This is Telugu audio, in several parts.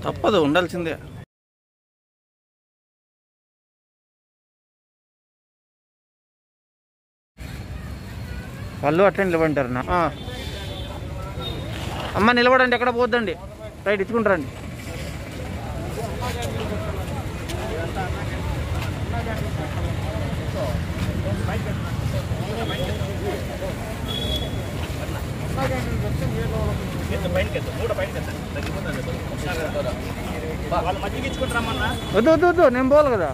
తప్పదు ఉండాల్సిందే వాళ్ళు అట్లా నిలబడతారు నా ఆ. అమ్మ నిలబడండి ఎక్కడ పోద్దండి రైట్ ఇచ్చుకుంటారండి వాళ్ళు మధ్యకి ఇచ్చుకుంటూ రమ్మన్నా వద్దు వద్దు వద్దు నేను పోవాలి కదా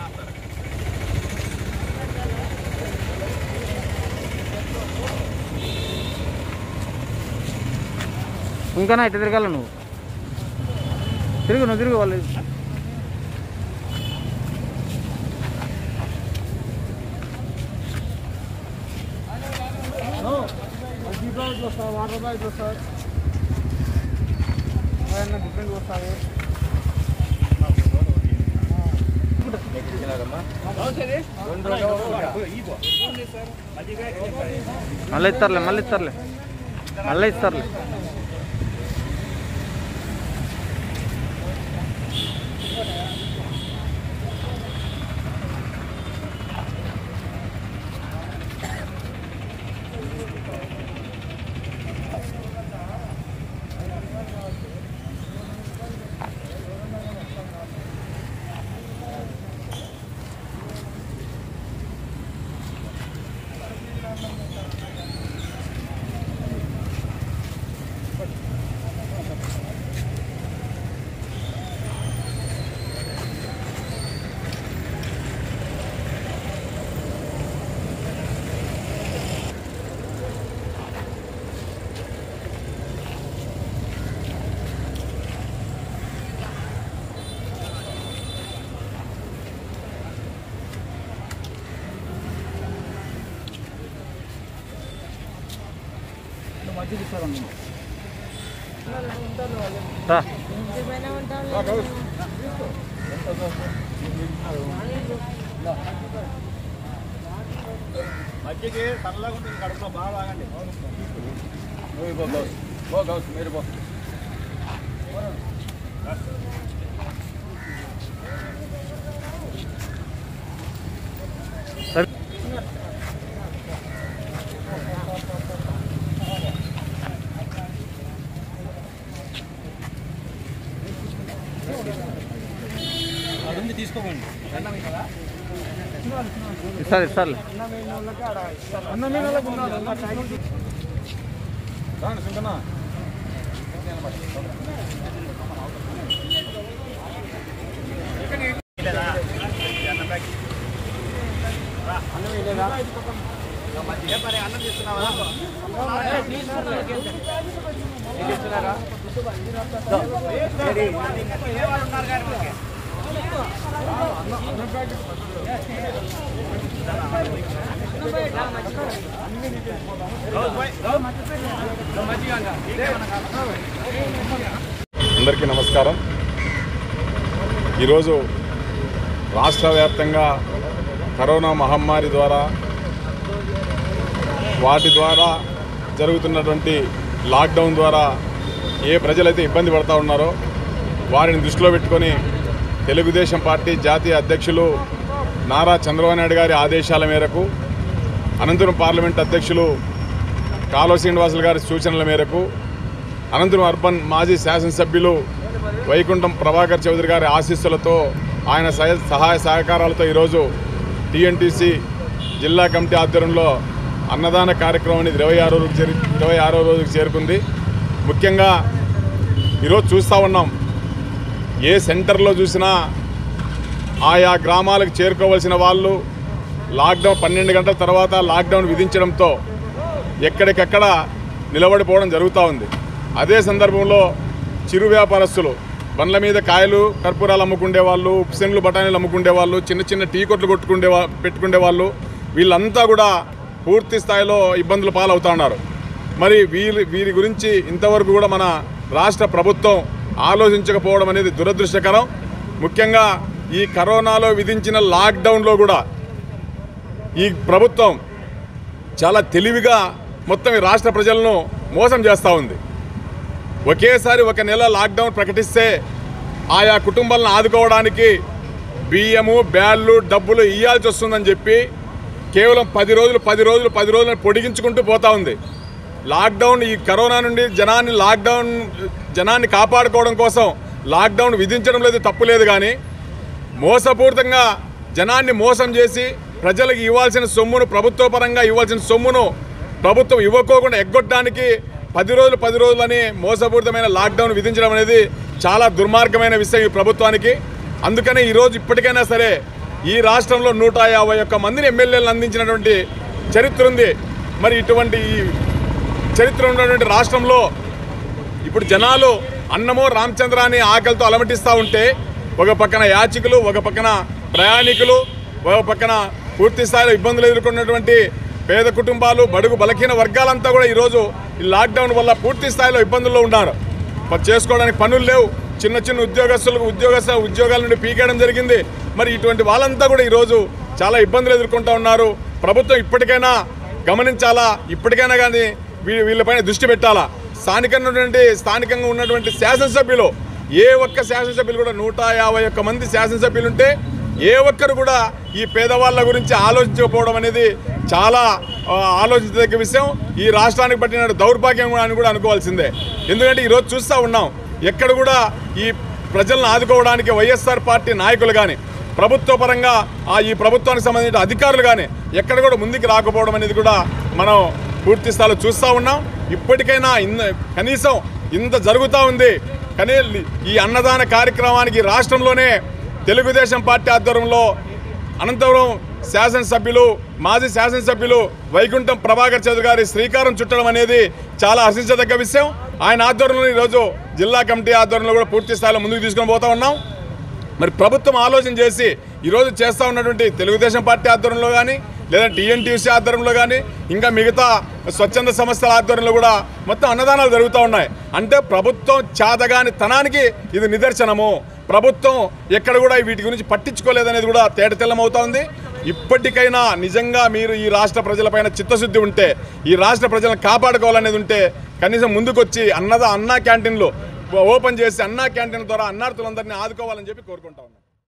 ఇంకా ఇటు తిరగాల నువ్వు తిరుగు నువ్వు తిరుగు వాళ్ళు వాటర్ బ్యాగ్ వస్తాయి డిఫరెంట్ వస్తాయి మళ్ళీ ఇస్తారులే మళ్ళీ ఇస్తారులే మళ్ళీ ఇస్తారులే రా మధ్యకి చల్లగా ఉంటుంది కడుపులో బాగా బాగండి మీరు పో తీసుకోమండి ఇస్తారు ఇస్తారులే రాండి సింగన్న లేదా అన్నం బ్యాగ్ రా. ఏ పని అన్నం తీసుకున్నావా ఏ వాళ్ళు ఉన్నారు కానీ మనకి అందరికీ నమస్కారం ఈరోజు రాష్ట్ర వ్యాప్తంగా కరోనా మహమ్మారి ద్వారా వాటి ద్వారా జరుగుతున్నటువంటి లాక్డౌన్ ద్వారా ఏ ప్రజలైతే ఇబ్బంది పడతా ఉన్నారో వారిని దృష్టిలో పెట్టుకొని తెలుగుదేశం పార్టీ జాతీయ అధ్యక్షులు నారా చంద్రబాబు నాయుడు గారి ఆదేశాల మేరకు అనంతపురం పార్లమెంట్ అధ్యక్షులు కాలువ శ్రీనివాసులు గారి సూచనల మేరకు అనంతపురం అర్బన్ మాజీ శాసనసభ్యులు వైకుంఠం ప్రభాకర్ చౌదరి గారి ఆశీస్సులతో ఆయన సహ- సహాయ సహకారాలతో ఈరోజు టీఎన్టీసీ జిల్లా కమిటీ ఆధ్వర్యంలో అన్నదాన కార్యక్రమం అనేది ఇరవై ఆరో రోజు చేరు ఇరవై ఆరో రోజుకి చేరుకుంది ముఖ్యంగా ఈరోజు చూస్తూ ఉన్నాం ఏ సెంటర్లో చూసినా ఆయా గ్రామాలకు చేరుకోవాల్సిన వాళ్ళు లాక్డౌన్ పన్నెండు గంటల తర్వాత లాక్డౌన్ విధించడంతో ఎక్కడికక్కడ నిలబడిపోవడం జరుగుతూ ఉంది అదే సందర్భంలో చిరు వ్యాపారస్తులు బండ్ల మీద కాయలు కర్పూరాలు అమ్ముకునే వాళ్ళు ఉప్సెన్లు బఠానీలు అమ్ముకునే వాళ్ళు చిన్న చిన్న టీ కొట్లు కొట్టుకునే వా పెట్టుకునే వాళ్ళు వీళ్ళంతా కూడా పూర్తి స్థాయిలో ఇబ్బందులు పాలవుతా ఉన్నారు మరి వీరి వీరి గురించి ఇంతవరకు కూడా మన రాష్ట్ర ప్రభుత్వం ఆలోచించకపోవడం అనేది దురదృష్టకరం ముఖ్యంగా ఈ కరోనాలో విధించిన లాక్డౌన్లో కూడా ఈ ప్రభుత్వం చాలా తెలివిగా మొత్తం ఈ రాష్ట్ర ప్రజలను మోసం చేస్తూ ఉంది ఒకేసారి ఒక నెల లాక్డౌన్ ప్రకటిస్తే ఆయా కుటుంబాలను ఆదుకోవడానికి బియ్యము బ్యాళ్ళు డబ్బులు ఇవ్వాల్సి వస్తుందని చెప్పి కేవలం పది రోజులు పది రోజులు పది రోజులు పొడిగించుకుంటూ పోతా ఉంది లాక్డౌన్ ఈ కరోనా నుండి జనాన్ని లాక్డౌన్ జనాన్ని కాపాడుకోవడం కోసం లాక్డౌన్ విధించడం లేదు తప్పు లేదు కానీ మోసపూరితంగా జనాన్ని మోసం చేసి ప్రజలకు ఇవ్వాల్సిన సొమ్మును ప్రభుత్వ పరంగా ఇవ్వాల్సిన సొమ్మును ప్రభుత్వం ఇవ్వకోకుండా ఎగ్గొట్టడానికి పది రోజులు పది రోజులని మోసపూరితమైన లాక్డౌన్ విధించడం అనేది చాలా దుర్మార్గమైన విషయం ఈ ప్రభుత్వానికి అందుకనే ఈరోజు ఇప్పటికైనా సరే ఈ రాష్ట్రంలో నూట యాభై ఒక్క మందిని ఎమ్మెల్యేలను అందించినటువంటి చరిత్ర ఉంది మరి ఇటువంటి ఈ చరిత్ర ఉన్నటువంటి రాష్ట్రంలో ఇప్పుడు జనాలు అన్నమో రామచంద్ర అని ఆకలితో అలమటిస్తూ ఉంటే ఒక పక్కన యాచికులు ఒక పక్కన ప్రయాణికులు ఒక పక్కన పూర్తి స్థాయిలో ఇబ్బందులు ఎదుర్కొన్నటువంటి పేద కుటుంబాలు బడుగు బలహీన వర్గాలంతా కూడా ఈరోజు ఈ లాక్డౌన్ వల్ల పూర్తి స్థాయిలో ఇబ్బందుల్లో ఉన్నారు ప- చేసుకోవడానికి పనులు లేవు చిన్న చిన్న ఉద్యోగస్తులకు ఉద్యోగ ఉద్యోగాల నుండి పీకేయడం జరిగింది మరి ఇటువంటి వాళ్ళంతా కూడా ఈరోజు చాలా ఇబ్బందులు ఎదుర్కొంటూ ఉన్నారు ప్రభుత్వం ఇప్పటికైనా గమనించాలా ఇప్పటికైనా కానీ వీ- వీళ్ళపైన దృష్టి పెట్టాలా స్థానికంగా ఉన్నటువంటి స్థానికంగా ఉన్నటువంటి శాసనసభ్యులు ఏ ఒక్క శాసనసభ్యులు కూడా నూట యాభై ఒక్క మంది శాసనసభ్యులు ఉంటే ఏ ఒక్కరు కూడా ఈ పేదవాళ్ళ గురించి ఆలోచించకపోవడం అనేది చాలా ఆ, ఆలోచించదగ్గ విషయం ఈ రాష్ట్రానికి పట్టిన దౌర్భాగ్యం కూడా అని కూడా అనుకోవాల్సిందే ఎందుకంటే ఈరోజు చూస్తూ ఉన్నాం ఎక్కడ కూడా ఈ ప్రజలను ఆదుకోవడానికి వైఎస్ఆర్ పార్టీ నాయకులు కానీ ప్రభుత్వ పరంగా ఆ ఈ ప్రభుత్వానికి సంబంధించిన అధికారులు కానీ ఎక్కడ కూడా ముందుకు రాకపోవడం అనేది కూడా మనం పూర్తి స్థాయిలో చూస్తూ ఉన్నాం ఇప్పటికైనా ఇన్న కనీసం ఇంత జరుగుతూ ఉంది కానీ ఈ అన్నదాన కార్యక్రమానికి రాష్ట్రంలోనే తెలుగుదేశం పార్టీ ఆధ్వర్యంలో అనంతపురం శాసనసభ్యులు మాజీ శాసనసభ్యులు వైకుంఠం ప్రభాకర్ చౌదరి గారి శ్రీకారం చుట్టడం అనేది చాలా హర్షించదగ్గ విషయం ఆయన ఆధ్వర్యంలో ఈరోజు జిల్లా కమిటీ ఆధ్వర్యంలో కూడా పూర్తి స్థాయిలో ముందుకు తీసుకొని పోతా ఉన్నాం మరి ప్రభుత్వం ఆలోచన చేసి ఈరోజు చేస్తూ ఉన్నటువంటి తెలుగుదేశం పార్టీ ఆధ్వర్యంలో కానీ లేదా టీఎన్టీసీ ఆధ్వర్యంలో కానీ ఇంకా మిగతా స్వచ్ఛంద సంస్థల ఆధ్వర్యంలో కూడా మొత్తం అన్నదానాలు జరుగుతూ ఉన్నాయి అంటే ప్రభుత్వం చేతగాని తనానికి ఇది నిదర్శనము ప్రభుత్వం ఎక్కడ కూడా వీటి గురించి పట్టించుకోలేదనేది కూడా తేటతెల్లమవుతా ఉంది ఇప్పటికైనా నిజంగా మీరు ఈ రాష్ట్ర ప్రజలపైన చిత్తశుద్ధి ఉంటే ఈ రాష్ట్ర ప్రజలను కాపాడుకోవాలనేది ఉంటే కనీసం ముందుకొచ్చి అన్నద అన్నా క్యాంటీన్లు ఓపెన్ చేసి అన్నా క్యాంటీన్ ద్వారా అన్నార్థులందరినీ ఆదుకోవాలని చెప్పి కోరుకుంటా ఉన్నాం